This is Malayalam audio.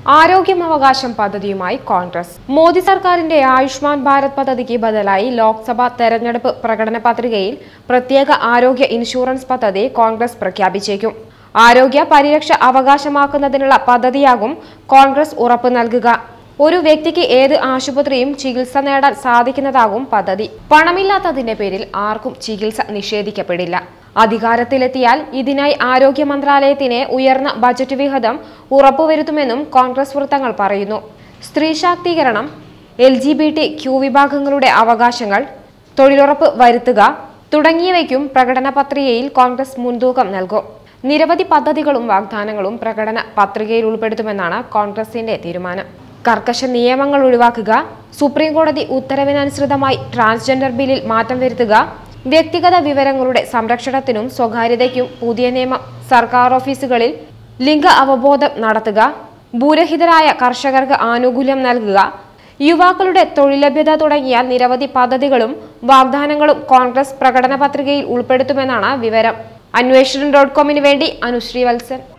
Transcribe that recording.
ആരോഗ്യമവകാശം പദ്ധതിയുമായി കോൺഗ്രസ് മോദി സർക്കാരിന്റെ ആയുഷ്മാൻ ഭാരത് പദ്ധതിക്ക് ബദലായി ലോക്സഭാ തെരഞ്ഞെടുപ്പ് പ്രകടന പത്രികയിൽ പ്രത്യേക ആരോഗ്യ ഇൻഷുറൻസ് പദ്ധതി കോൺഗ്രസ് പ്രഖ്യാപിച്ചേക്കും ആരോഗ്യ പരിരക്ഷ അവകാശമാക്കുന്നതിനുള്ള പദ്ധതിയാകും കോൺഗ്രസ് ഉറപ്പു നൽകുക ഒരു വ്യക്തിക്ക് ഏത് ആശുപത്രിയും ചികിത്സ നേടാൻ സാധിക്കുന്നതാകും പദ്ധതി പണമില്ലാത്തതിന്റെ പേരിൽ ആർക്കും ചികിത്സ നിഷേധിക്കപ്പെടില്ല അധികാരത്തിലെത്തിയാൽ ഇതിനായി ആരോഗ്യ മന്ത്രാലയത്തിന് ഉയർന്ന ബജറ്റ് വിഹിതം ഉറപ്പുവരുത്തുമെന്നും കോൺഗ്രസ് വൃത്തങ്ങൾ പറയുന്നു സ്ത്രീ ശാക്തീകരണം L G B T Q വിഭാഗങ്ങളുടെ അവകാശങ്ങൾ തൊഴിലുറപ്പ് വരുത്തുക തുടങ്ങിയവയ്ക്കും പ്രകടന പത്രികയിൽ കോൺഗ്രസ് മുൻതൂക്കം നൽകും നിരവധി പദ്ധതികളും വാഗ്ദാനങ്ങളും പ്രകടന പത്രികയിൽ ഉൾപ്പെടുത്തുമെന്നാണ് കോൺഗ്രസിന്റെ തീരുമാനം കർക്കശ നിയമങ്ങൾ ഒഴിവാക്കുക സുപ്രീം കോടതി ഉത്തരവിനനുസൃതമായി ട്രാൻസ്ജെൻഡർ ബില്ലിൽ മാറ്റം വരുത്തുക വ്യക്തിഗത വിവരങ്ങളുടെ സംരക്ഷണത്തിനും സ്വകാര്യതയ്ക്കും പുതിയ നിയമം സർക്കാർ ഓഫീസുകളിൽ ലിംഗ അവബോധം നടത്തുക ഭൂരഹിതരായ കർഷകർക്ക് ആനുകൂല്യം നൽകുക യുവാക്കളുടെ തൊഴിൽ ലഭ്യത തുടങ്ങിയ നിരവധി പദ്ധതികളും വാഗ്ദാനങ്ങളും കോൺഗ്രസ് പ്രകടന പത്രികയിൽ ഉൾപ്പെടുത്തുമെന്നാണ് വിവരം അന്വേഷണം ഡോട്ട് കോമിന് വേണ്ടി അനുശ്രീ വത്സൻ